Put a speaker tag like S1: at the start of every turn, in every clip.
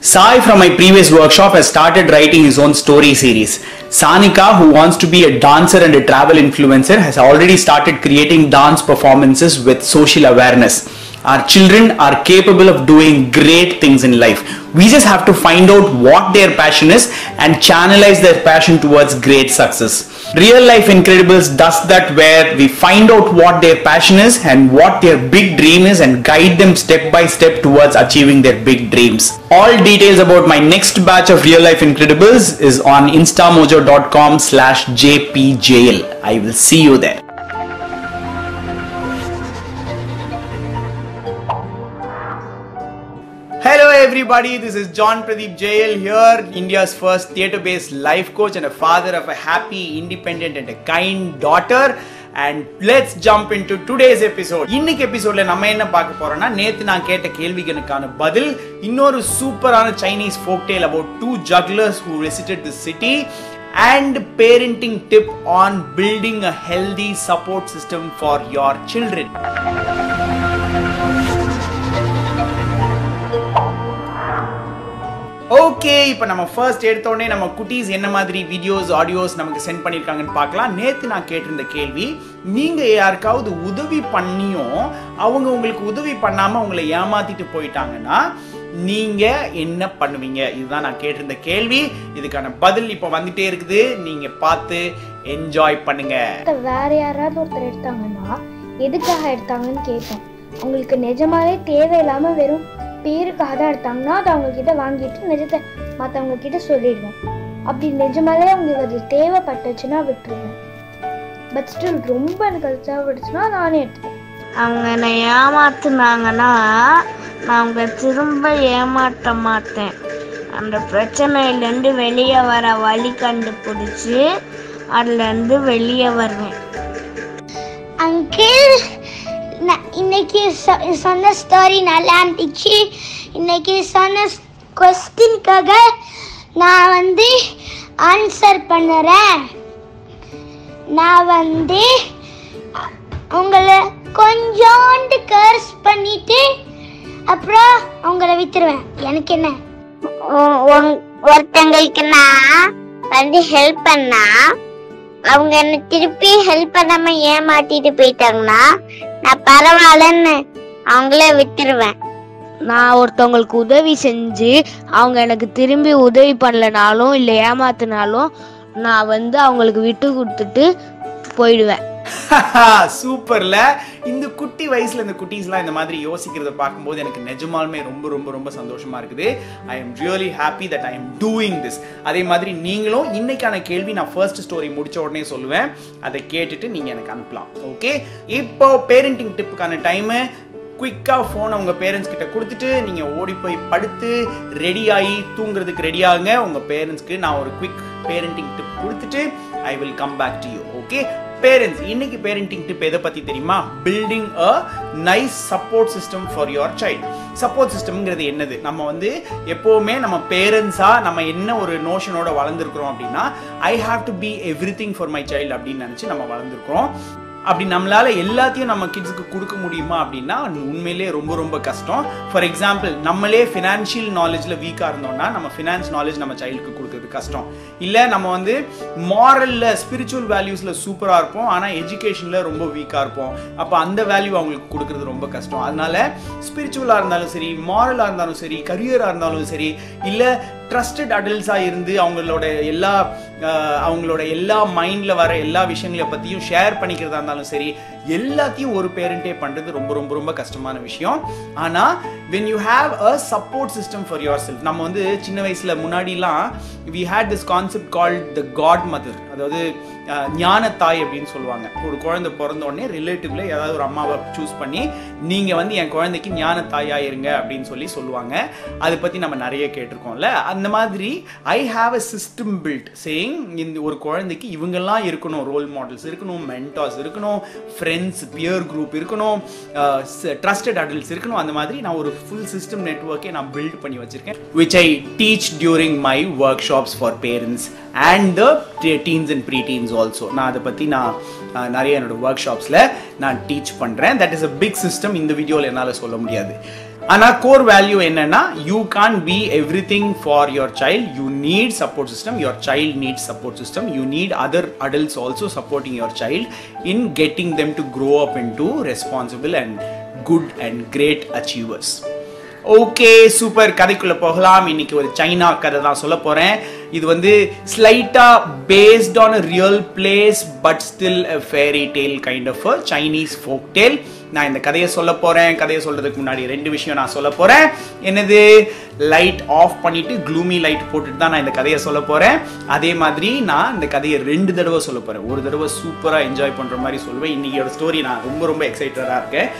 S1: Sai from my previous workshop has started writing his own story series. Sanika, who wants to be a dancer and a travel influencer, has already started creating dance performances with social awareness. Our children are capable of doing great things in life. We just have to find out what their passion is and channelize their passion towards great success. Real Life Incredibles does that where we find out what their passion is and what their big dream is and guide them step by step towards achieving their big dreams. All details about my next batch of Real Life Incredibles is on instamojo.com slash jpjail. I will see you there. Hello everybody, this is John Pradeep Jail here, India's first theatre-based life coach and a father of a happy, independent and a kind daughter. And let's jump into today's episode. இன்னைக்கு எபிசோட்ல நம்ம என்ன பார்க்க போறோம்னா நேத்து நான் கேட்ட கேள்விகளுக்கான பதில் இன்னொரு சூப்பரான Chinese folk tale about two jugglers who visited the city and parenting tip on building a healthy support system for your children. Okay இப்போ நம்ம ஃபர்ஸ்ட் எடுத்தோடனே நம்ம குட்டீஸ் என்ன மாதிரி வீடியோஸ் ஆடியோஸ் நமக்கு சென்ட் பண்ணியிருக்காங்கன்னு பார்க்கலாம் நேற்று நான் கேட்டிருந்த கேள்வி நீங்கள் யாருக்காவது உதவி பண்ணியும் அவங்க உங்களுக்கு உதவி பண்ணாமல் உங்களை ஏமாத்திட்டு போயிட்டாங்கன்னா நீங்க என்ன பண்ணுவீங்க இதுதான் நான் கேட்டிருந்த கேள்வி இதுக்கான பதில் இப்போ வந்துட்டே இருக்குது நீங்க பார்த்து என்ஜாய் பண்ணுங்க
S2: ஒருத்தர் வேற யாராவது ஒருத்தர் எடுத்தாங்கன்னா எதுக்காக எடுத்தாங்கன்னு கேட்பேன் அவங்களுக்கு நிஜமாவே தேவையில்லாம வெறும் பேருக்காக தான் எடுத்தாங்கன்னா அதை அவங்க கிட்ட வாங்கிட்டு நிஜத்தை மற்றவங்க கிட்ட சொல்லிடுவேன் அப்படி நிஜமாலே அவங்களுக்கு அது தேவைப்பட்டுச்சுன்னா விட்டுருவேன் பட் ஸ்டில் ரொம்ப எனக்கு அது தேவைப்பட்டுச்சுன்னா நானே எடுத்துப்பேன்
S3: அவங்க என்னை ஏமாத்துனாங்கன்னா நான் அவங்கள திரும்ப ஏமாற்ற மாட்டேன் அந்த பிரச்சனையிலேருந்து வெளியே வர வழி கண்டுபிடிச்சி அதுலேருந்து வெளியே வருவேன்
S4: அங்கிள் இன்னைக்கு சொ- சொன்ன ஸ்டோரி நல்லா இருந்துச்சு இன்னைக்கு சொன்ன கொஸ்டின்காக நான் வந்து ஆன்சர் பண்ணுறேன் நான் வந்து அ- உங்களை கொஞ்சோண்டு கர்ஸ் பண்ணிட்டு அப்புறம் அவங்கள வித்துருவேன் எனக்கு என்ன ஒருத்தங்களுக்கு நான் வந்து ஹெல்ப் பண்ணா அவங்க என்ன திருப்பி ஹெல்ப் பண்ணாம ஏமாத்திட்டு போயிட்டாங்கன்னா நான் பரவாயில்லன்னு அவங்கள விட்டுருவேன்
S3: நான் ஒருத்தவங்களுக்கு உதவி செஞ்சு அவங்க எனக்கு திரும்பி உதவி பண்ணலனாலும் இல்லை ஏமாத்தினாலும் நான் வந்து அவங்களுக்கு விட்டு கொடுத்துட்டு போயிடுவேன்
S1: சூப்பர்ல இந்த குட்டி வயசுல இந்த குட்டீஸ்லாம் இந்த மாதிரி யோசிக்கிறத பார்க்கும்போது எனக்கு நிஜமாலுமே ரொம்ப ரொம்ப ரொம்ப சந்தோஷமா இருக்குது I am really happy that I am doing this அதே மாதிரி நீங்களும் இன்னைக்கான கேள்வி நான் ஃபர்ஸ்ட் ஸ்டோரி முடிச்ச உடனே சொல்லுவேன் அதை கேட்டுட்டு நீங்க எனக்கு அனுப்பலாம் ஓகே இப்போ பேரண்டிங் டிப்புக்கான டைமு குயிக்காக ஃபோனை உங்கள் பேரண்ட்ஸ் கிட்ட கொடுத்துட்டு நீங்கள் ஓடி போய் படுத்து ரெடி ஆகி தூங்குறதுக்கு ரெடி ஆகுங்க உங்கள் பேரண்ட்ஸ்க்கு நான் ஒரு குவிக் பேரண்டிங் டிப் கொடுத்துட்டு I will come back to you okay parents இன்னைக்கு பேரண்டிங் டிப் எதை பற்றி தெரியுமா building a nice support system for your child support சிஸ்டம்ங்கிறது என்னது நம்ம வந்து எப்போவுமே நம்ம பேரண்ட்ஸாக நம்ம என்ன ஒரு நோஷனோட வளர்ந்துருக்குறோம் அப்படின்னா I have to be everything for my child அப்படின்னு நினச்சி நம்ம வளர்ந்துருக்குறோம் அப்படி நம்மளால எல்லாத்தையும் நம்ம கிட்ஸுக்கு கொடுக்க முடியுமா அப்படின்னா உண்மையிலேயே ரொம்ப ரொம்ப கஷ்டம் ஃபார் எக்ஸாம்பிள் நம்மளே ஃபினான்ஷியல் நாலேஜில் வீக்காக இருந்தோம்னா நம்ம ஃபினான்ஸ் நாலேஜ் நம்ம சைல்டுக்கு கொடுக்கறது கஷ்டம் இல்லை நம்ம வந்து மாரலில் ஸ்பிரிச்சுவல் வேல்யூஸில் சூப்பராக இருப்போம் ஆனால் எஜுகேஷனில் ரொம்ப வீக்காக இருப்போம் அப்போ அந்த வேல்யூ அவங்களுக்கு கொடுக்கறது ரொம்ப கஷ்டம் அதனால ஸ்பிரிச்சுவலாக இருந்தாலும் சரி மாரலாக இருந்தாலும் சரி கரியராக இருந்தாலும் சரி இல்லை ட்ரஸ்டட் அடல்ட்ஸாக இருந்து அவங்களோட எல்லா அஹ், அவங்களோட எல்லா மைண்டில் வர எல்லா விஷயங்களை பற்றியும் ஷேர் பண்ணிக்கிறதா இருந்தாலும் சரி எல்லாத்தையும் ஒரு பேரண்டே பண்ணுறது ரொம்ப ரொம்ப ரொம்ப கஷ்டமான விஷயம் ஆனால் when you have a support system for yourself நம்ம வந்து சின்ன வயசில் முன்னாடிலாம் we had this concept called the godmother அதாவது அஹ், ஞான தாய் அப்படின்னு சொல்லுவாங்க ஒரு குழந்தை பிறந்த உடனே ரிலேட்டிவ்ல ஏதாவது ஒரு அம்மாவை சூஸ் பண்ணி நீங்கள் வந்து என் குழந்தைக்கு ஞான தாயா இருங்க அப்படின்னு சொல்லி சொல்லுவாங்க அதை பற்றி நம்ம நிறைய கேட்டிருக்கோம்ல அந்த மாதிரி I have a system built saying இந்த ஒரு குழந்தைக்கு இவங்கெல்லாம் இருக்கணும் ரோல் மாடல்ஸ் இருக்கணும் மென்டாஸ் இருக்கணும் ஃப்ரெண்ட்ஸ் பியர் குரூப் இருக்கணும் ட்ரஸ்டட் அடல்ட்ஸ் இருக்கணும் அந்த மாதிரி நான் ஒரு ஃபுல் சிஸ்டம் நெட்ஒர்க்கே நான் பில்ட் பண்ணி வச்சிருக்கேன் which I teach during my workshops for parents and the teens and preteens also நான் அதை பற்றி நான் அஹ், நிறைய என்னோட ஒர்க் ஷாப்ஸில் நான் டீச் பண்ணுறேன் that is a big system இந்த வீடியோவில் என்னால் சொல்ல முடியாது ஆனா கோர் வேல்யூ என்னன்னா you can be everything for your child you need support system your child need support system you need other adults also supporting your child in getting them to grow up into responsible and good and great achievers okay super கதைக்குள்ள போகலாம் இன்னைக்கு ஒரு China கதை தான் சொல்ல போறேன் இது வந்து ஸ்லைட்டா based on a real place but still a fairy tale kind of a Chinese folk tale நான் இந்த கதையை சொல்ல போறேன் கதையை சொல்றதுக்கு முன்னாடி ரெண்டு விஷயம் நான் சொல்ல போறேன் என்னது லைட் ஆஃப் பண்ணிட்டு க்ளூமி லைட் போட்டுட்டு தான் நான் இந்த கதையை சொல்ல போறேன் அதே மாதிரி நான் இந்த கதையை ரெண்டு தடவை சொல்ல போறேன் ஒரு தடவை சூப்பரா என்ஜாய் பண்ற மாதிரி சொல்லுவேன் இன்னைக்கோட ஸ்டோரி நான் ரொம்ப ரொம்ப எக்ஸைட்டடா இருக்கேன்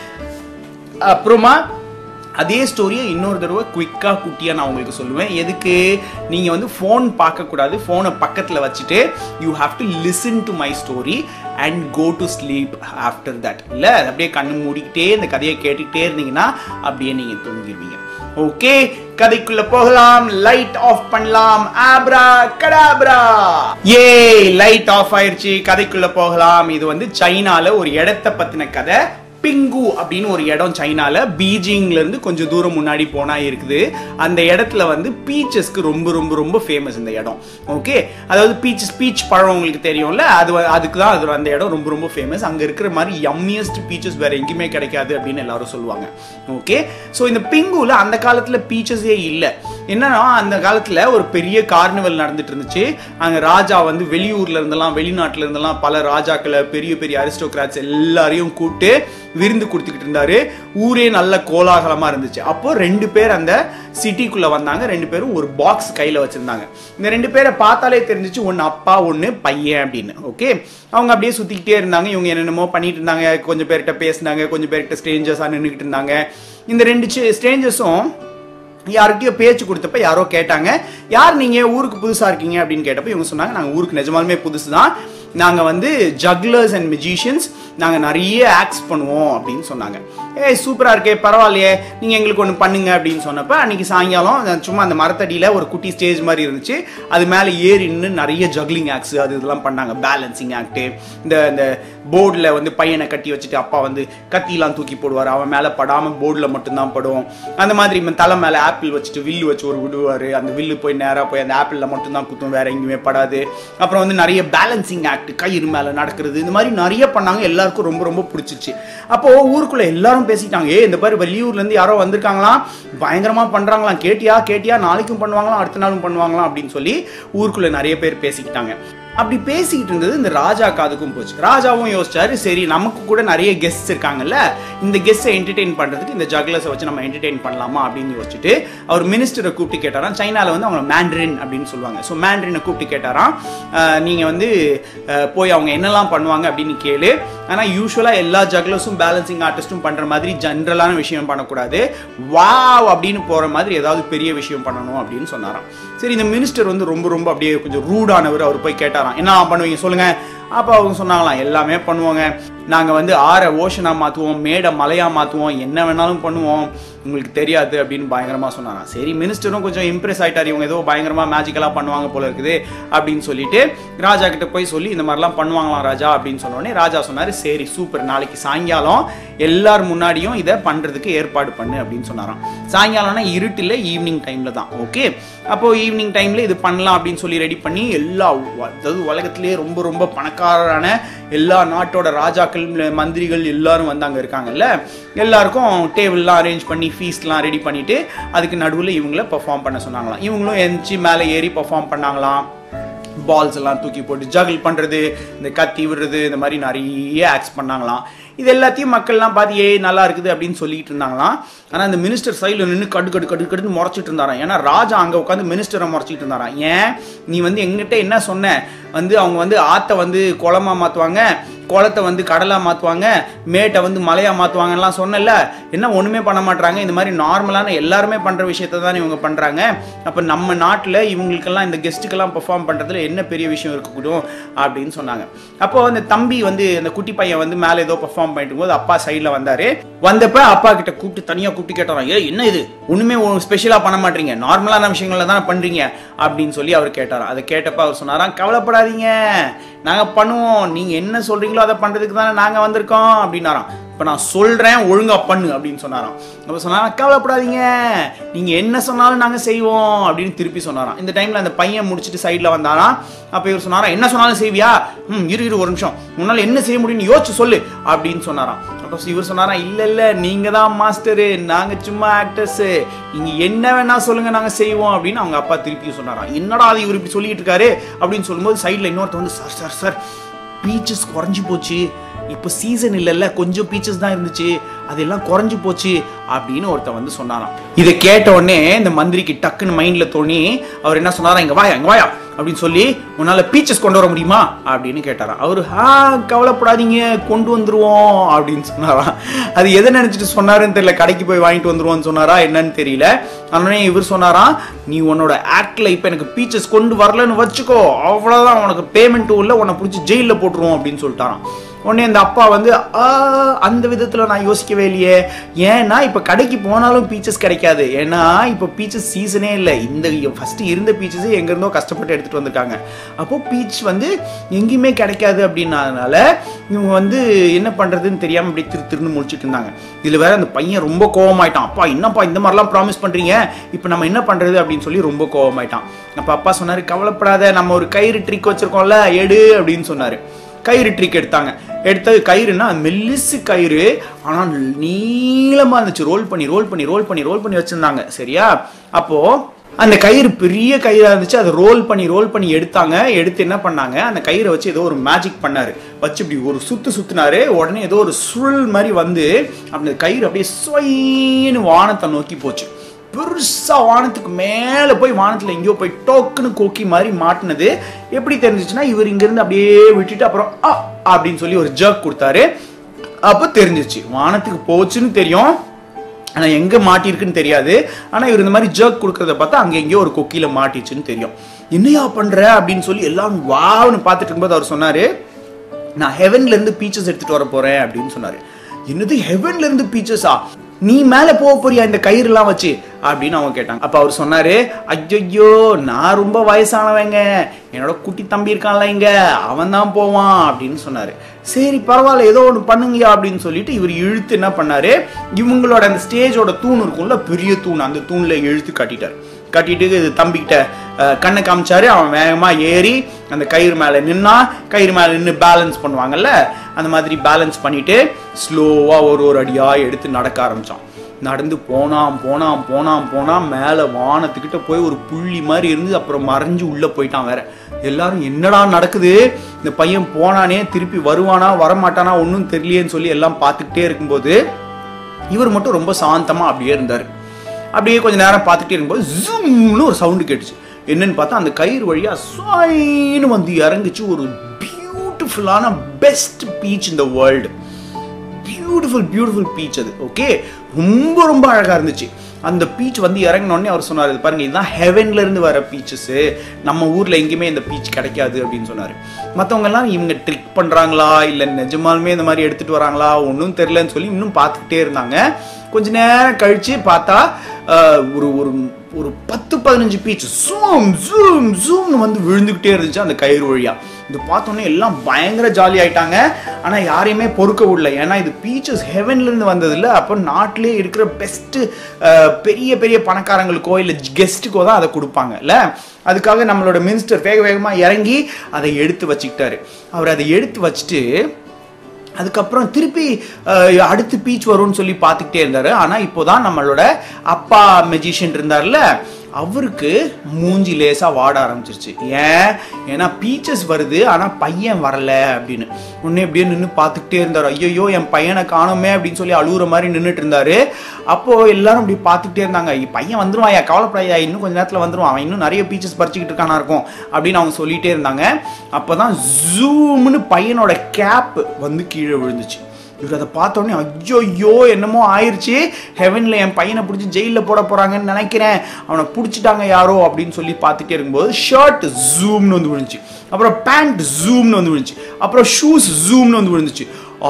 S1: அப்புறமா அதே ஸ்டோரியை இன்னொரு தடவை குயிக்காக குட்டியாக நான் உங்களுக்கு சொல்லுவேன் எதுக்கு நீங்கள் வந்து ஃபோன் பார்க்கக்கூடாது ஃபோனை பக்கத்தில் வச்சுட்டு you have to listen to my story and go to sleep after that இல்லை அப்படியே கண்ணு மூடிக்கிட்டே இந்த கதையை கேட்டுக்கிட்டே இருந்தீங்கன்னா அப்படியே நீங்கள் தூங்கிடுவீங்க ஓகே கதைக்குள்ள போகலாம் லைட் ஆஃப் பண்ணலாம் ஆப்ரா கடாப்ரா ஏ லைட் ஆஃப் ஆயிருச்சு கதைக்குள்ள போகலாம் இது வந்து சைனால ஒரு இடத்தை பத்தின கதை பிங்கு அப்படின்னு ஒரு இடம் சைனால பீஜிங்ல இருந்து கொஞ்சம் தூரம் முன்னாடி போனா இருக்குது அந்த இடத்துல வந்து பீச்சஸ்க்கு ரொம்ப ரொம்ப ரொம்ப ஃபேமஸ் இந்த இடம் ஓகே அதாவது பீச்சஸ் பீச் பழம் உங்களுக்கு தெரியும்ல அது வ- அதுக்கு தான் அது அந்த இடம் ரொம்ப ரொம்ப ஃபேமஸ் அங்க இருக்கிற மாதிரி யம்மியஸ்ட் பீச்சஸ் வேற எங்கேயுமே கிடைக்காது அப்படின்னு எல்லாரும் சொல்லுவாங்க ஓகே ஸோ இந்த பிங்குல அந்த காலத்துல பீச்சஸே இல்லை என்னன்னா அந்த காலத்துல ஒரு பெரிய கார்னிவல் நடந்துட்டு இருந்துச்சு அங்க ராஜா வந்து வெளியூர்ல இருந்தெல்லாம் வெளிநாட்டுல இருந்தெல்லாம் பல ராஜாக்களை பெரிய பெரிய அரிஸ்டோகிராட்ஸ் எல்லாரையும் கூப்பிட்டு விருந்து கொடுத்துக்கிட்டு இருந்தாரு ஊரே நல்ல கோலாகலமா இருந்துச்சு அப்போ ரெண்டு பேர் அந்த சிட்டிக்குள்ள வந்தாங்க ரெண்டு பேரும் ஒரு பாக்ஸ் கையில வச்சிருந்தாங்க இந்த ரெண்டு பேரை பார்த்தாலே தெரிஞ்சிச்சு ஒன்னு அப்பா ஒன்னு பையன் அப்படின்னு ஓகே அவங்க அப்படியே சுத்திக்கிட்டே இருந்தாங்க இவங்க என்னென்னமோ பண்ணிட்டு இருந்தாங்க கொஞ்சம் பேர்கிட்ட பேசினாங்க கொஞ்சம் பேர்கிட்ட ஸ்ட்ரேஞ்சர்ஸா நின்றுக்கிட்டு இருந்தாங்க இந்த ரெண்டு ஸ்ட்ரேஞ்சர்ஸும் யார்கிட்டயோ பேச்சு கொடுத்தப்ப யாரோ கேட்டாங்க யார் நீங்க ஊருக்கு புதுசா இருக்கீங்க அப்படின்னு கேட்டப்ப இவங்க சொன்னாங்க நாங்க ஊருக்கு நிஜமாலுமே புதுசு தான் நாங்க வந்து ஜக்லர்ஸ் அண்ட் மியூசிஷியன்ஸ் நாங்க நிறைய ஆக்ட்ஸ் பண்ணுவோம் அப்படின்னு சொன்னாங்க ஏய் சூப்பரா இருக்கே பரவாயில்லையே நீங்க எங்களுக்கு ஒன்று பண்ணுங்க அப்படின்னு சொன்னப்ப அன்னைக்கு சாயங்காலம் நான் சும்மா அந்த மரத்தடியில ஒரு குட்டி ஸ்டேஜ் மாதிரி இருந்துச்சு அது மேலே ஏறி நின்று நிறைய ஜக்லிங் ஆக்ட்ஸ் அது இதெல்லாம் பண்ணாங்க பேலன்சிங் ஆக்ட் இந்த இந்த போர்டில் வந்து பையனை கட்டி வச்சுட்டு அப்பா வந்து கத்திலாம் தூக்கி போடுவார் அவன் மேலே படாம போர்டில் மட்டும்தான் படும் அந்த மாதிரி இவன் தலை மேலே ஆப்பிள் வச்சுட்டு வில்லு வச்சு ஒரு விடுவார் அந்த வில்லு போய் நேராக போய் அந்த ஆப்பிளில் மட்டும்தான் குத்தும் வேற எங்கேயுமே படாது அப்புறம் வந்து நிறைய பேலன்சிங் ஆக்ட் கயிறு மேலே நடக்கிறது இந்த மாதிரி நிறைய பண்ணாங்க எல்லாருக்கும் ரொம்ப ரொம்ப பிடிச்சிச்சு அப்போ ஊருக்குள்ள எல்லாரும் பேசிட்டாங்க ஏ இந்த மாதிரி வெளியூர்ல இருந்து யாரோ வந்திருக்காங்களாம் பயங்கரமா பண்றாங்களாம் கேட்டியா கேட்டியா நாளைக்கும் பண்ணுவாங்களாம் அடுத்த நாளும் பண்ணுவாங்களாம் அப்படின்னு சொல்லி ஊருக்குள்ள நிறைய பேர் பேசிக்கிட்டாங்க அப்படி பேசிக்கிட்டு இருந்தது இந்த ராஜா காதுக்கும் போச்சு ராஜாவும் யோசிச்சாரு சரி நமக்கு கூட நிறைய கெஸ்ட்ஸ் இருக்காங்கல்ல இந்த கெஸ்ட்டை என்டர்டெயின் பண்றதுக்கு இந்த ஜக்லஸை வச்சு நம்ம என்டர்டெயின் பண்ணலாமா அப்படின்னு யோசிச்சுட்டு அவர் மினிஸ்டரை கூப்பிட்டு கேட்டாராம் சைனால வந்து அவங்க மேண்ட்ரின் அப்படின்னு சொல்லுவாங்க ஸோ மேண்ட்ரினை கூப்பிட்டு கேட்டாராம் "அஹ், நீங்க வந்து அஹ், போய் அவங்க என்னெல்லாம் பண்ணுவாங்க அப்படின்னு கேளு ஆனா யூஸ்வலா எல்லா ஜக்லஸும் பேலன்சிங் ஆர்டிஸ்டும் பண்ற மாதிரி ஜென்ரலான விஷயம் பண்ணக்கூடாது வாவ் அப்படின்னு போற மாதிரி ஏதாவது பெரிய விஷயம் பண்ணணும் அப்படின்னு சொன்னாராம் சரி இந்த மினிஸ்டர் வந்து ரொம்ப ரொம்ப அப்படியே கொஞ்சம் ரூடானவர் அவர் போய் கேட்டாராம் என்ன பண்ணுவீங்க சொல்லுங்க அப்போ அவங்க சொன்னாங்களாம் எல்லாமே பண்ணுவோங்க நாங்கள் வந்து ஆற ஓஷனா மாற்றுவோம் மேடை மலையா மாற்றுவோம் என்ன வேணாலும் பண்ணுவோம் உங்களுக்கு தெரியாது அப்படின்னு பயங்கரமாக சொன்னாங்க சரி மினிஸ்டரும் கொஞ்சம் இம்ப்ரெஸ் ஆயிட்டார் இவங்க ஏதோ பயங்கரமாக மேஜிக்கலாக பண்ணுவாங்க போல இருக்குது அப்படின்னு சொல்லிட்டு ராஜா கிட்ட போய் சொல்லி இந்த மாதிரிலாம் பண்ணுவாங்களாம் ராஜா அப்படின்னு சொன்னோடனே ராஜா சொன்னார் சரி சூப்பர் நாளைக்கு சாயங்காலம் எல்லார் முன்னாடியும் இதை பண்ணுறதுக்கு ஏற்பாடு பண்ணு அப்படின்னு சொன்னாராம் சாயங்காலம்னா இருட்டில் ஈவினிங் டைமில் தான் ஓகே அப்போ ஈவினிங் டைமில் இது பண்ணலாம் அப்படின்னு சொல்லி ரெடி பண்ணி எல்லா உ- அதாவது உலகத்திலேயே ரொம்ப ரொம்ப பணக்காரரான எல்லா நாட்டோட ராஜாக்கள் மந்திரிகள் எல்லாரும் வந்து அங்கே இருக்காங்கல்ல எல்லாருக்கும் டேபிள்லாம் அரேஞ்ச் பண்ணி ஃபீஸ்லாம் ரெடி பண்ணிட்டு அதுக்கு நடுவில் இவங்கள பெர்ஃபார்ம் பண்ண சொன்னாங்களாம் இவங்களும் எந்திச்சு மேலே ஏறி பெர்ஃபார்ம் பண்ணாங்களாம் பால்ஸ் எல்லாம் தூக்கி போட்டு ஜகிள் பண்றது இந்த கத்தி விடுறது இந்த மாதிரி நிறைய ஆக்ட்ஸ் பண்ணாங்களாம் இது எல்லாத்தையும் மக்கள்லாம் பார்த்து ஏய் நல்லா இருக்குது அப்படின்னு சொல்லிட்டு இருந்தாங்களாம் ஆனா அந்த மினிஸ்டர் சைடில் நின்று கடு கடு கடு கடுன்னு முறைச்சிட்டு இருந்தாராம் ஏன்னா ராஜா அங்க உட்காந்து மினிஸ்டரை முறைச்சிட்டு இருந்தாராம் ஏன் நீ வந்து எங்கிட்ட என்ன சொன்ன வந்து அவங்க வந்து ஆத்தை வந்து குளமா மாத்துவாங்க குளத்தை வந்து கடலா மாத்துவாங்க மேட்டை வந்து மலையா மாத்துவாங்கலாம் சொன்னல என்ன ஒண்ணுமே பண்ண மாட்டாங்க இந்த மாதிரி நார்மலான எல்லாருமே பண்ற விஷயத்த தான் இவங்க பண்றாங்க அப்ப நம்ம நாட்டுல இவங்களுக்கெல்லாம் இந்த கெஸ்ட்டுக்கெல்லாம் பெர்ஃபார்ம் பண்றதுல என்ன பெரிய விஷயம் இருக்கக்கூடும் அப்படின்னு சொன்னாங்க அப்போ அந்த தம்பி வந்து அந்த குட்டி பையன் வந்து மேல ஏதோ பெர்ஃபார்ம் பண்ணிட்டு போது அப்பா சைடுல வந்தாரு வந்தப்ப அப்பா கிட்ட கூப்பிட்டு தனியா கூப்பிட்டு கேட்டாராம் ஏ என்ன இது ஒண்ணுமே ஸ்பெஷலா பண்ண மாட்டீங்க நார்மலான விஷயங்கள தானே பண்றீங்க அப்படின்னு சொல்லி அவர் கேட்டாராம் அதை கேட்டப்ப அவர் சொன்னாராம் கவலைப்படாதீங்க நாங்க பண்ணுவோம் நீங்க என்ன சொல்றீங்களோ அதை பண்றதுக்கு தானே நாங்க வந்திருக்கோம் அப்படின்னாராம் இப்ப நான் சொல்றேன் ஒழுங்கா பண்ணு அப்படின்னு சொன்னாராம் அப்ப சொன்னாராம் கவலைப்படாதீங்க நீங்க என்ன சொன்னாலும் நாங்க செய்வோம் அப்படின்னு திருப்பி சொன்னாராம் இந்த டைம்ல அந்த பையன் முடிச்சிட்டு சைட்ல வந்தாராம் அப்ப இவர் சொன்னாராம் என்ன சொன்னாலும் செய்வியா ம் இரு இரு ஒரு நிமிஷம் உன்னால என்ன செய்ய முடியும்னு யோசிச்சு சொல்லு அப்படின்னு சொன்னாராம் அப்ப இவர் சொன்னாராம் இல்ல இல்ல நீங்க தான் மாஸ்டரு நாங்க சும்மா ஆக்டர்ஸ் நீங்க என்ன வேணா சொல்லுங்க நாங்க செய்வோம் அப்படின்னு அவங்க அப்பா திருப்பி சொன்னாராம் என்னடா அது இவர் இப்படி சொல்லிட்டு இருக்காரு அப்படின்னு சொல்லும்போது சைடுல இன்னொருத்த வந்து சார் சார் சார் பீச்சஸ் குறைஞ்சு போச்சு இப்போ சீசன் இல்லைல்ல கொஞ்சம் பீச்சஸ் தான் இருந்துச்சு அதெல்லாம் குறைஞ்சு போச்சு அப்படின்னு ஒருத்தன் வந்து சொன்னாராம் இதை கேட்ட உடனே இந்த மந்திரிக்கு டக்குன்னு மைண்ட்ல தோணி அவர் என்ன சொன்னாரா இங்க வாயா இங்க வாயா அப்படின்னு சொல்லி உன்னால பீச்சஸ் கொண்டு வர முடியுமா அப்படின்னு கேட்டாராம் அவரு ஆ கவலைப்படாதீங்க கொண்டு வந்துருவோம் அப்படின்னு சொன்னாராம் அது எதை நினைச்சிட்டு சொன்னாருன்னு தெரியல கடைக்கு போய் வாங்கிட்டு வந்துருவோம்னு சொன்னாரா என்னன்னு தெரியல அதனால இவர் சொன்னாராம் நீ உன்னோட ஆக்ட்ல இப்ப எனக்கு பீச்சஸ் கொண்டு வரலன்னு வச்சுக்கோ அவ்வளவுதான் உனக்கு பேமெண்ட் இல்ல உன்னை பிடிச்சி ஜெயில போட்டுருவோம் அப்படின்னு சொல்லிட்டாராம் உடனே அந்த அப்பா வந்து "ஆ, அந்த விதத்துல நான் யோசிக்கவே இல்லையே ஏன்னா இப்ப கடைக்கு போனாலும் பீச்சஸ் கிடைக்காது ஏன்னா இப்ப பீச்சஸ் சீசனே இல்லை இந்த ஃபர்ஸ்ட் இருந்த பீச்சஸ் எங்க இருந்தோ கஷ்டப்பட்டு எடுத்துட்டு வந்திருக்காங்க அப்போ பீச் வந்து எங்கேயுமே கிடைக்காது அப்படின்னதுனால இவங்க வந்து என்ன பண்றதுன்னு தெரியாம இப்படி திரு திருன்னு முடிச்சிட்டு இருந்தாங்க இதுல வேற அந்த பையன் ரொம்ப கோவமாயிட்டான் அப்பா என்னப்பா இந்த மாதிரிலாம் ப்ராமிஸ் பண்றீங்க இப்போ நம்ம என்ன பண்றது அப்படின்னு சொல்லி ரொம்ப கோவமாயிட்டான் அப்ப அப்பா சொன்னாரு கவலைப்படாத நம்ம ஒரு கயிறு ட்ரிக் வச்சிருக்கோம்ல எடு அப்படின்னு சொன்னாரு கயிறு ட்ரிக் எடுத்தாங்க எடுத்தது கயிறுனா மெல்லிசு கயிறு ஆனால் நீளமா இருந்துச்சு ரோல் பண்ணி ரோல் பண்ணி ரோல் பண்ணி ரோல் பண்ணி வச்சிருந்தாங்க சரியா அப்போ அந்த கயிறு பெரிய கயிறா இருந்துச்சு அதை ரோல் பண்ணி ரோல் பண்ணி எடுத்தாங்க எடுத்து என்ன பண்ணாங்க அந்த கயிறை வச்சு ஏதோ ஒரு மேஜிக் பண்ணாரு வச்சு இப்படி ஒரு சுத்து சுத்துனாரு உடனே ஏதோ ஒரு சுருள் மாதிரி வந்து அந்த கயிறு அப்படியே சொயின்னு வானத்தை நோக்கி போச்சு பெருசா வானத்துக்கு மேல போய் வானத்துல எங்கேயோ போய் டோக்குன்னு கொக்கி மாதிரி மாட்டினது எப்படி தெரிஞ்சிச்சுன்னா இவர் இங்க இருந்து அப்படியே விட்டுட்டு அப்புறம் அ அப்படின்னு சொல்லி ஒரு ஜர்க் கொடுத்தாரு அப்போ தெரிஞ்சிச்சு வானத்துக்கு போச்சுன்னு தெரியும் ஆனா எங்க மாட்டிருக்குன்னு தெரியாது ஆனா இவர் இந்த மாதிரி ஜர்க் கொடுக்கறத பார்த்தா அங்க எங்கேயோ ஒரு கொக்கியில மாட்டிச்சுன்னு தெரியும் என்னையா பண்ற அப்படின்னு சொல்லி எல்லாரும் வாவ்னு பார்த்துட்டு இருக்கும்போது அவர் சொன்னாரு நான் ஹெவன்ல இருந்து பீச்சஸ் எடுத்துட்டு வர போறேன் அப்படின்னு சொன்னாரு என்னது ஹெவன்ல இருந்து பீச்சஸா நீ மேல போக போறியா இந்த கயிறுலாம் வச்சு அப்படின்னு அவங்க கேட்டாங்க அப்ப அவர் சொன்னாரு ஐயோ நான் ரொம்ப வயசானவங்க என்னோட குட்டி தம்பி இருக்கான்ல இங்க அவன் தான் போவான் அப்படின்னு சொன்னாரு சரி பரவாயில்ல ஏதோ ஒன்று பண்ணுங்கயா அப்படின்னு சொல்லிட்டு இவர் இழுத்து என்ன பண்ணாரு இவங்களோட அந்த ஸ்டேஜோட தூண் இருக்கும்ல பெரிய தூண் அந்த தூண்ல இழுத்து கட்டிட்டாரு கட்டிட்டு இது தம்பிக்கிட்ட அஹ், கண்ணை காமிச்சாரு அவன் வேகமா ஏறி அந்த கயிறு மேல நின்னா கயிறு மேல நின்று பேலன்ஸ் பண்ணுவாங்கல்ல அந்த மாதிரி பேலன்ஸ் பண்ணிட்டு ஸ்லோவா ஒரு ஒரு அடியா எடுத்து நடக்க ஆரம்பிச்சான் நடந்து போனான் போனான் போனான் போனான் மேல வானத்துக்கிட்ட போய் ஒரு புள்ளி மாதிரி இருந்து அப்புறம் மறைஞ்சு உள்ள போயிட்டான் வேற எல்லாரும் என்னடா நடக்குது இந்த பையன் போனானே திருப்பி வருவானா வரமாட்டானா ஒன்றும் தெரியலையேன்னு சொல்லி எல்லாம் பார்த்துக்கிட்டே இருக்கும்போது இவர் மட்டும் ரொம்ப சாந்தமா அப்படியே இருந்தார் அப்படியே கொஞ்ச நேரம் பார்த்துட்டே இருக்கும்போது ஜூம்னு ஒரு சவுண்டு கேட்டுச்சு என்னன்னு பார்த்தா அந்த கயிறு வழியா சுவாயின்னு வந்து இறங்குச்சு ஒரு பியூட்டிஃபுல்லான பெஸ்ட் பீச் இந்த வேர்ல்டு பியூட்டிஃபுல் பியூட்டிஃபுல் பீச் அது ஓகே ரொம்ப ரொம்ப அழகா இருந்துச்சு அந்த பீச் வந்து இறங்கினோடனே அவர் சொன்னார் இது பாருங்க இதுதான் ஹெவன்ல இருந்து வர பீச்சஸ் நம்ம ஊர்ல எங்கேயுமே இந்த பீச் கிடைக்காது அப்படின்னு சொன்னாரு மத்தவங்க எல்லாம் இவங்க ட்ரிக் பண்றாங்களா இல்ல நிஜமாலுமே இந்த மாதிரி எடுத்துட்டு வராங்களா ஒன்றும் தெரியலன்னு சொல்லி இன்னும் பார்த்துக்கிட்டே இருந்தாங்க கொஞ்ச நேரம் கழிச்சு பார்த்தா ஆஹ், ஒரு ஒரு ஒரு பத்து பதினஞ்சு பீச் ஜூம் ஜூம் ஜூம்னு வந்து விழுந்துக்கிட்டே இருந்துச்சு அந்த கயிறு வழியா இது பார்த்தோன்னே எல்லாம் பயங்கர ஜாலி ஆயிட்டாங்க ஆனா யாரையுமே பொறுக்க விடல ஏன்னா இது பீச்சஸ் ஹெவன்ல இருந்து வந்தது இல்ல அப்போ நாட்டிலே இருக்கிற பெஸ்ட் பெரிய பெரிய பணக்காரங்களுக்கோ இல்ல கெஸ்ட்டுக்கோ தான் அதை கொடுப்பாங்க இல்ல அதுக்காக நம்மளோட மினிஸ்டர் வேக வேகமா இறங்கி அதை எடுத்து வச்சுக்கிட்டாரு அவர் அதை எடுத்து வச்சுட்டு அதுக்கப்புறம் திருப்பி அஹ், அடுத்து பீச் வரும்னு சொல்லி பார்த்துக்கிட்டே இருந்தாரு ஆனா இப்போதான் நம்மளோட அப்பா மெஜிஷியன் இருந்தார்ல அவருக்கு மூஞ்சி லேசா வாட ஆரம்பிச்சிருச்சு ஏன் ஏன்னா பீச்சஸ் வருது ஆனா பையன் வரல அப்படின்னு உடனே இப்படியே நின்று பார்த்துக்கிட்டே இருந்தாரு ஐயோ என் பையனை காணோமே அப்படின்னு சொல்லி அழுகுற மாதிரி நின்றுட்டு இருந்தாரு அப்போ எல்லாரும் இப்படி பார்த்துக்கிட்டே இருந்தாங்க "ஐ, பையன் வந்துருவான் ஐயா கவலைப்படாயா இன்னும் கொஞ்ச நேரத்துல வந்துருவான் அவன் இன்னும் நிறைய பீச்சஸ் பறிச்சுக்கிட்டு இருக்கானா இருக்கும் அப்படின்னு அவங்க சொல்லிட்டே இருந்தாங்க அப்பதான் ஜூம்னு பையனோட கேப் வந்து கீழே விழுந்துச்சு இவர் அதை பார்த்தோன்னே ஐயோ என்னமோ ஆயிருச்சு ஹெவன்ல என் பையனை பிடிச்சி ஜெயிலில் போட போறாங்கன்னு நினைக்கிறேன் அவனை பிடிச்சிட்டாங்க யாரோ அப்படின்னு சொல்லி பார்த்துட்டே இருக்கும்போது ஷர்ட் ஜூம்னு வந்து விழுந்துச்சு அப்புறம் பேண்ட் ஜூம்னு வந்து விழுந்துச்சு அப்புறம் ஷூஸ் ஜூம்னு வந்து விழுந்துச்சு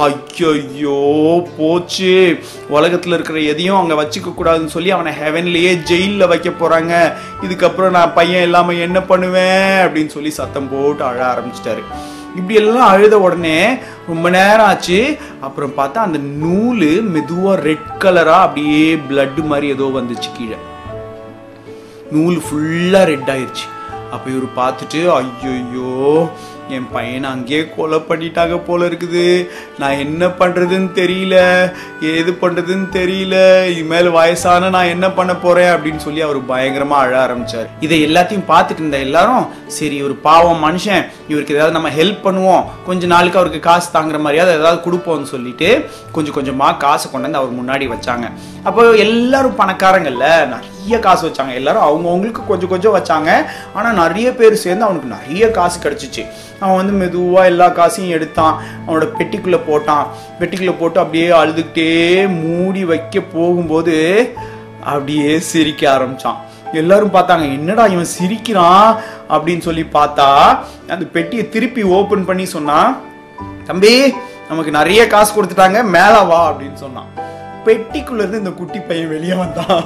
S1: ஐயோ போச்சு உலகத்துல இருக்கிற எதையும் அங்க வச்சுக்க கூடாதுன்னு சொல்லி அவனை ஹெவன்லயே ஜெயில்ல வைக்க போறாங்க இதுக்கப்புறம் நான் பையன் இல்லாம என்ன பண்ணுவேன் அப்படின்னு சொல்லி சத்தம் போட்டு அழ ஆரம்பிச்சிட்டாரு இப்படி எல்லாம் அழுத உடனே ரொம்ப நேரம் ஆச்சு அப்புறம் பார்த்தா அந்த நூல் மெதுவா ரெட் கலரா அப்படியே blood மாதிரி ஏதோ வந்துச்சு கீழே நூல் ஃபுல்லா ரெட் ஆயிருச்சு அப்ப இவர் பார்த்துட்டு ஐயோ என் பையனை அங்கேயே கொலை பண்ணிட்டாங்க போல இருக்குது நான் என்ன பண்றதுன்னு தெரியல ஏது பண்றதுன்னு தெரியல இனிமேல் வயசான நான் என்ன பண்ண போறேன் அப்படின்னு சொல்லி அவர் பயங்கரமா அழ ஆரம்பிச்சார் இதை எல்லாத்தையும் பார்த்துட்டு இருந்த எல்லாரும் சரி இவர் பாவம் மனுஷன் இவருக்கு ஏதாவது நம்ம ஹெல்ப் பண்ணுவோம் கொஞ்ச நாளுக்கு அவருக்கு காசு தாங்குற மாதிரியாவது ஏதாவது கொடுப்போம்னு சொல்லிட்டு கொஞ்சம் கொஞ்சமா காசை கொண்டு வந்து அவர் முன்னாடி வச்சாங்க அப்போ எல்லாரும் பணக்காரங்கல்ல நிறைய காசு வச்சாங்க எல்லாரும் அவங்கவுங்களுக்கு கொஞ்சம் கொஞ்சம் வச்சாங்க ஆனா நிறைய பேர் சேர்ந்து அவனுக்கு நிறைய காசு கிடைச்சிச்சு அவன் வந்து மெதுவா எல்லா காசையும் எடுத்தான் அவனோட பெட்டிக்குள்ள போட்டான் பெட்டிக்குள்ள போட்டு அப்படியே அழுதுகிட்டே மூடி வைக்க போகும்போது அப்படியே சிரிக்க ஆரம்பிச்சான் எல்லாரும் பார்த்தாங்க என்னடா இவன் சிரிக்கிறான் அப்படின்னு சொல்லி பார்த்தா அந்த பெட்டியை திருப்பி ஓபன் பண்ணி சொன்னான் தம்பி நமக்கு நிறைய காசு கொடுத்துட்டாங்க மேல வா அப்படின்னு சொன்னான் பெட்டிக்குள்ள இருந்து இந்த குட்டி பையன் வெளியே வந்தான்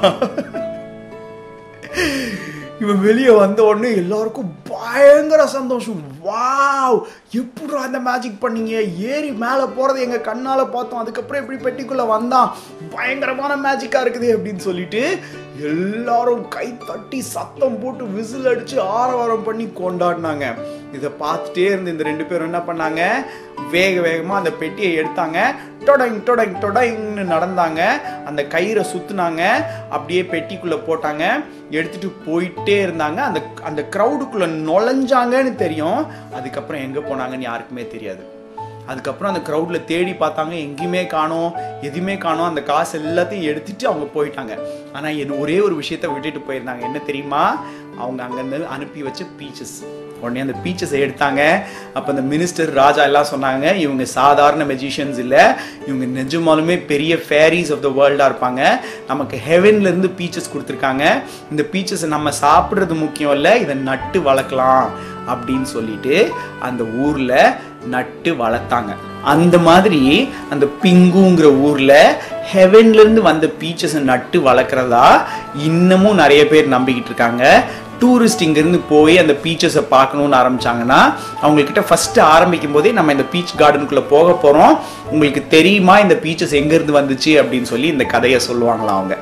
S1: இவன் வெளியே வந்த உடனே எல்லாருக்கும் பயங்கர சந்தோஷம் வாவ் எப்படிடா அந்த மேஜிக் பண்ணீங்க ஏறி மேலே போறது எங்க கண்ணால பார்த்தோம் அதுக்கப்புறம் எப்படி பெட்டிக்குள்ள வந்தான் பயங்கரமான மேஜிக்கா இருக்குது அப்படின்னு சொல்லிட்டு எல்லாரும் கை தட்டி சத்தம் போட்டு விசில் அடிச்சு ஆரவாரம் பண்ணி கொண்டாடினாங்க இதை பார்த்துட்டே இருந்து இந்த ரெண்டு பேரும் என்ன பண்ணாங்க வேக வேகமா அந்த பெட்டியை எடுத்தாங்க டொடங் டொடங் டொடங்னு நடந்தாங்க அந்த கயிறை சுத்துனாங்க அப்படியே பெட்டிக்குள்ள போட்டாங்க எடுத்துட்டு போயிட்டே இருந்தாங்க அந்த அந்த க்ரௌடுக்குள்ள நுழைஞ்சாங்கன்னு தெரியும் அதுக்கப்புறம் எங்க போனாங்கன்னு யாருக்குமே தெரியாது அதுக்கப்புறம் அந்த க்ரௌட்ல தேடி பார்த்தாங்க எங்கேயுமே காணோம் எதுவுமே காணோம் அந்த காசு எல்லாத்தையும் எடுத்துட்டு அவங்க போயிட்டாங்க ஆனா என்ன ஒரே ஒரு விஷயத்த விட்டுட்டு போயிருந்தாங்க என்ன தெரியுமா அவங்க அங்கேருந்து அனுப்பி வச்ச பீச்சஸ் உடனே அந்த பீச்சஸை எடுத்தாங்க அப்போ அந்த மினிஸ்டர் ராஜா எல்லாம் சொன்னாங்க இவங்க சாதாரண மெஜிஷியன்ஸ் இல்லை இவங்க நிஜமாலுமே பெரிய ஃபேரிஸ் ஆஃப் த வேர்ல்டாக இருப்பாங்க நமக்கு ஹெவன்ல இருந்து பீச்சஸ் கொடுத்துருக்காங்க இந்த பீச்சஸை நம்ம சாப்பிட்றது முக்கியம் இல்லை இதை நட்டு வளர்க்கலாம் அப்படின்னு சொல்லிட்டு அந்த ஊர்ல நட்டு வளர்த்தாங்க அந்த மாதிரி அந்த பிங்குங்கிற ஊர்ல ஹெவன்ல இருந்து வந்த பீச்சஸை நட்டு வளர்க்குறதா இன்னமும் நிறைய பேர் நம்பிக்கிட்டு இருக்காங்க டூரிஸ்ட் இங்கேருந்து போய் அந்த பீச்சஸை பார்க்கணும்னு ஆரம்பிச்சாங்கன்னா அவங்கக்கிட்ட ஃபர்ஸ்ட் ஆரம்பிக்கும் போதே நம்ம இந்த பீச் கார்டனுக்குள்ளே போக போகிறோம் உங்களுக்கு தெரியுமா இந்த பீச்சஸ் எங்கேருந்து வந்துச்சு அப்படின்னு சொல்லி இந்த கதையை சொல்லுவாங்களாம் அவங்க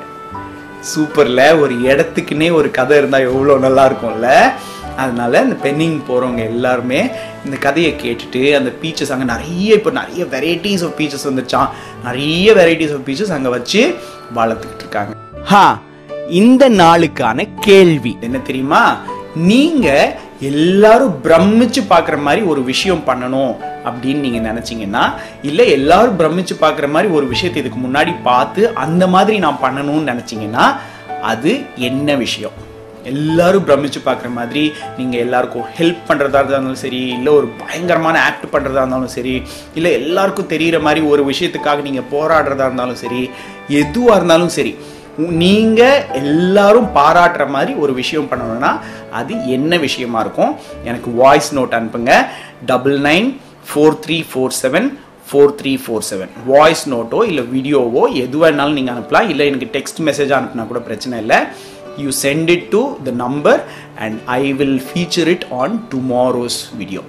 S1: சூப்பர்ல ஒரு இடத்துக்குன்னே ஒரு கதை இருந்தால் எவ்வளோ நல்லா இருக்கும்ல அதனால இந்த பென்னிங் போகிறவங்க எல்லாருமே இந்த கதையை கேட்டுட்டு அந்த பீச்சஸ் அங்கே நிறைய இப்போ நிறைய வெரைட்டிஸ் ஆஃப் பீச்சஸ் வந்துச்சான் நிறைய வெரைட்டிஸ் ஆஃப் பீச்சஸ் அங்கே வச்சு வளர்த்துக்கிட்டு இருக்காங்க ஹா இந்த நாளுக்கான கேள்வி என்ன தெரியுமா நீங்க எல்லாரும் பிரமிச்சு பார்க்குற மாதிரி ஒரு விஷயம் பண்ணணும் அப்படின்னு நீங்க நினைச்சீங்கன்னா இல்ல எல்லாரும் பிரமிச்சு பார்க்குற மாதிரி ஒரு விஷயத்தை இதுக்கு முன்னாடி பார்த்து அந்த மாதிரி நான் பண்ணணும்னு நினைச்சீங்கன்னா அது என்ன விஷயம் எல்லாரும் பிரமிச்சு பார்க்குற மாதிரி நீங்கள் எல்லாருக்கும் ஹெல்ப் பண்ணுறதா இருந்தாலும் சரி இல்லை ஒரு பயங்கரமான ஆக்ட் பண்ணுறதா இருந்தாலும் சரி இல்லை எல்லாருக்கும் தெரிகிற மாதிரி ஒரு விஷயத்துக்காக நீங்கள் போராடுறதா இருந்தாலும் சரி எதுவாக இருந்தாலும் சரி உ- நீங்க எல்லாரும் பாராட்டுற மாதிரி ஒரு விஷயம் பண்ணணும்னா அது என்ன விஷயமா இருக்கும் எனக்கு வாய்ஸ் நோட் அனுப்புங்க double nine four three four seven four three four seven voice நோட்டோ இல்லை வீடியோவோ எது வேணாலும் நீங்கள் அனுப்பலாம் இல்லை எனக்கு டெக்ஸ்ட் மெசேஜ் அனுப்புனா கூட பிரச்சனை இல்லை you sent it to the number and I will feature it on tomorrow's video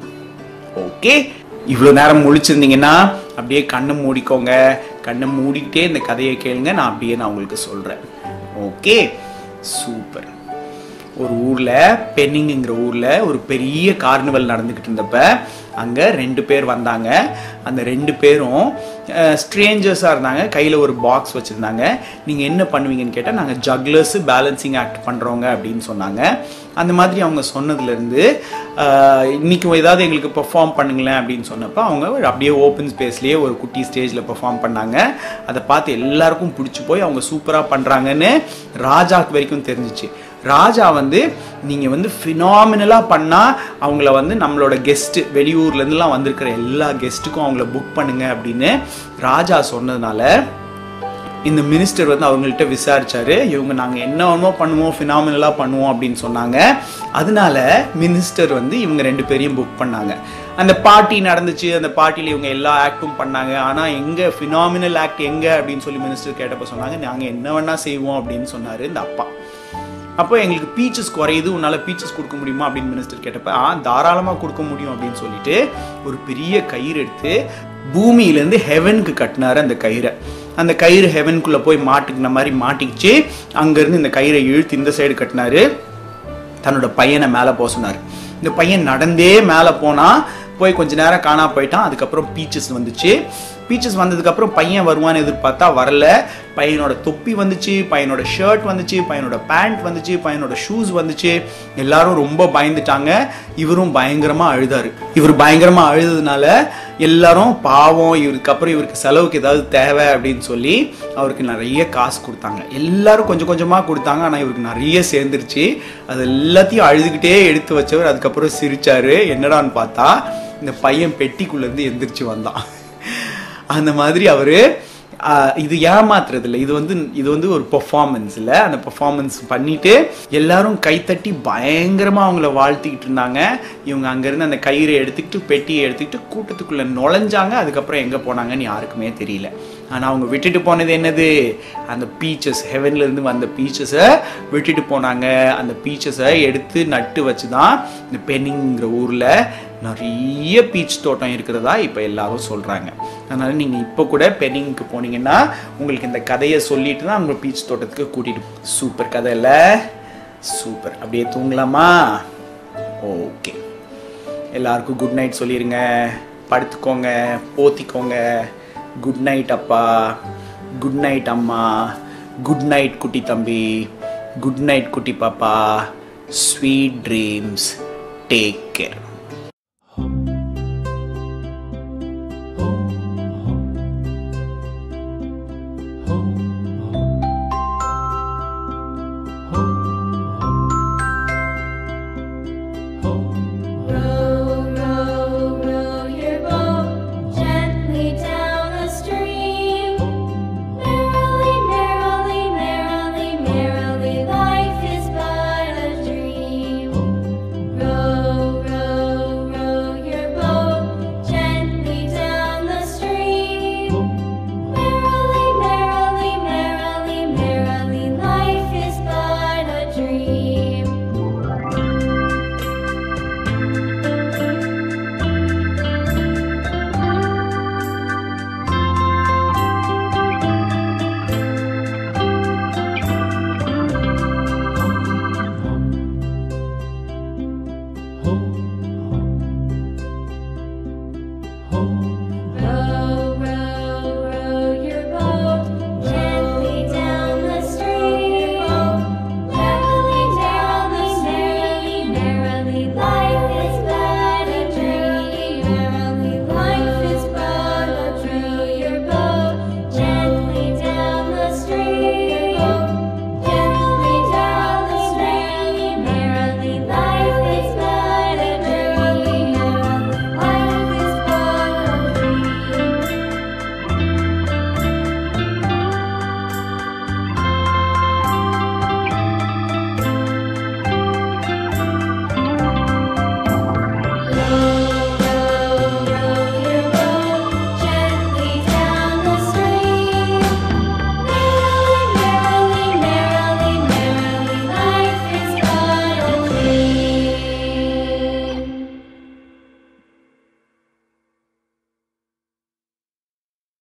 S1: okay இவ்வளோ நேரம் முழிச்சிருந்தீங்கன்னா அப்படியே கண்ணை மூடிக்கோங்க கண்ணை மூடிக்கிட்டே இந்த கதையை கேளுங்க நான் அப்படியே நான் உங்களுக்கு சொல்கிறேன் ஓகே சூப்பர் ஒரு ஊரில் பென்னிங்கிற ஊரில் ஒரு பெரிய கார்னிவல் நடந்துக்கிட்டு இருந்தப்ப அங்கே ரெண்டு பேர் வந்தாங்க அந்த ரெண்டு பேரும் ஸ்ட்ரேஞ்சர்ஸாக இருந்தாங்க கையில் ஒரு பாக்ஸ் வச்சுருந்தாங்க நீங்கள் என்ன பண்ணுவீங்கன்னு கேட்டால் நாங்கள் ஜக்லர்ஸு பேலன்சிங் ஆக்ட் பண்ணுறவங்க அப்படின்னு சொன்னாங்க அந்த மாதிரி அவங்க சொன்னதுலேருந்து இன்னைக்கு ஏதாவது எங்களுக்கு பெர்ஃபார்ம் பண்ணுங்களேன் அப்படின்னு சொன்னப்போ அவங்க அப்படியே ஓப்பன் ஸ்பேஸ்லேயே ஒரு குட்டி ஸ்டேஜில் பெர்ஃபார்ம் பண்ணாங்க அதை பார்த்து எல்லாருக்கும் பிடிச்சி போய் அவங்க சூப்பராக பண்ணுறாங்கன்னு ராஜாக்கு வரைக்கும் தெரிஞ்சிச்சு ராஜா வந்து நீங்கள் வந்து ஃபினாமினலாக பண்ணால் அவங்கள வந்து நம்மளோட கெஸ்ட்டு வெளியூர்லேருந்துலாம் வந்திருக்கிற எல்லா கெஸ்ட்டுக்கும் அவங்கள புக் பண்ணுங்க அப்படின்னு ராஜா சொன்னதுனால இந்த மினிஸ்டர் வந்து அவங்கள்ட்ட விசாரிச்சாரு இவங்க நாங்கள் என்ன வேணுமோ பண்ணுவோம் ஃபினாமினலாக பண்ணுவோம் அப்படின்னு சொன்னாங்க அதனால மினிஸ்டர் வந்து இவங்க ரெண்டு பேரையும் புக் பண்ணாங்க அந்த பார்ட்டி நடந்துச்சு அந்த பார்ட்டியில் இவங்க எல்லா ஆக்டும் பண்ணாங்க ஆனால் எங்கே ஃபினாமினல் ஆக்ட் எங்கே அப்படின்னு சொல்லி மினிஸ்டர் கேட்டப்ப சொன்னாங்க நாங்கள் என்ன வேணா செய்வோம் அப்படின்னு சொன்னார் இந்த அப்பா அப்போ எங்களுக்கு பீச்சஸ் குறையுது உன்னால பீச்சஸ் கொடுக்க முடியுமா அப்படின்னு மினிஸ்டர் கேட்டப்ப ஆ தாராளமாக கொடுக்க முடியும் அப்படின்னு சொல்லிட்டு ஒரு பெரிய கயிறு எடுத்து பூமியிலேருந்து ஹெவனுக்கு கட்டினாரு அந்த கயிறை அந்த கயிறு ஹெவனுக்குள்ளே போய் மாட்டுக்கின மாதிரி மாட்டிக்கிச்சு அங்கேருந்து இந்த கயிறை இழுத்து இந்த சைடு கட்டினாரு தன்னோட பையனை மேலே போக சொன்னார் இந்த பையன் நடந்தே மேலே போனால் போய் கொஞ்ச நேரம் காணா போயிட்டான் அதுக்கப்புறம் பீச்சஸ் வந்துச்சு பீச்சஸ் வந்ததுக்கப்புறம் பையன் வருவான்னு எதிர்பார்த்தா வரல பையனோட தொப்பி வந்துச்சு பையனோட ஷர்ட் வந்துச்சு பையனோட பேண்ட் வந்துச்சு பையனோட ஷூஸ் வந்துச்சு எல்லாரும் ரொம்ப பயந்துட்டாங்க இவரும் பயங்கரமா அழுதாரு இவர் பயங்கரமா அழுததுனால எல்லாரும் பாவம் இவருக்கு அப்புறம் இவருக்கு செலவுக்கு ஏதாவது தேவை அப்படின்னு சொல்லி அவருக்கு நிறைய காசு கொடுத்தாங்க எல்லாரும் கொஞ்சம் கொஞ்சமா கொடுத்தாங்க ஆனா இவருக்கு நிறைய சேர்ந்துருச்சு அது எல்லாத்தையும் அழுதுகிட்டே எடுத்து வச்சவர் அதுக்கப்புறம் சிரிச்சாரு என்னடான்னு பார்த்தா இந்த பையன் பெட்டிக்குள்ள இருந்து எந்திரிச்சு வந்தான் அந்த மாதிரி அவரு ஆஹ், இது ஏமாத்துறது இல்லை இது வந்து இது வந்து ஒரு பெர்ஃபார்மன்ஸ் இல்லை அந்த பெர்ஃபார்மன்ஸ் பண்ணிட்டு எல்லாரும் கைத்தட்டி பயங்கரமா அவங்கள வாழ்த்திக்கிட்டு இருந்தாங்க இவங்க அங்கிருந்து அந்த கயிறை எடுத்துக்கிட்டு பெட்டியை எடுத்துக்கிட்டு கூட்டத்துக்குள்ள நுழைஞ்சாங்க அதுக்கப்புறம் எங்க போனாங்கன்னு யாருக்குமே தெரியல ஆனா அவங்க விட்டுட்டு போனது என்னது அந்த பீச்சஸ் ஹெவன்ல இருந்து வந்த பீச்சஸை விட்டுட்டு போனாங்க அந்த பீச்சஸை எடுத்து நட்டு வச்சு தான் இந்த பெனிங்கிற ஊர்ல நிறைய பீச் தோட்டம் இருக்கிறதா இப்போ எல்லாரும் சொல்றாங்க அதனால நீங்க இப்போ கூட பெனிங்க்கு போனீங்கன்னா உங்களுக்கு இந்த கதையை சொல்லிட்டு தான் உங்க பீச் தோட்டத்துக்கு கூட்டிட்டு சூப்பர் கதை இல்ல சூப்பர் அப்படியே தூங்கலாமா ஓகே எல்லாருக்கும் குட் நைட் சொல்லிருங்க படுத்துக்கோங்க போத்திக்கோங்க குட் நைட் அப்பா குட் நைட் அம்மா குட் நைட் குட்டி தம்பி குட் நைட் குட்டி பாப்பா ஸ்வீட் ட்ரீம்ஸ் டேக் கேர்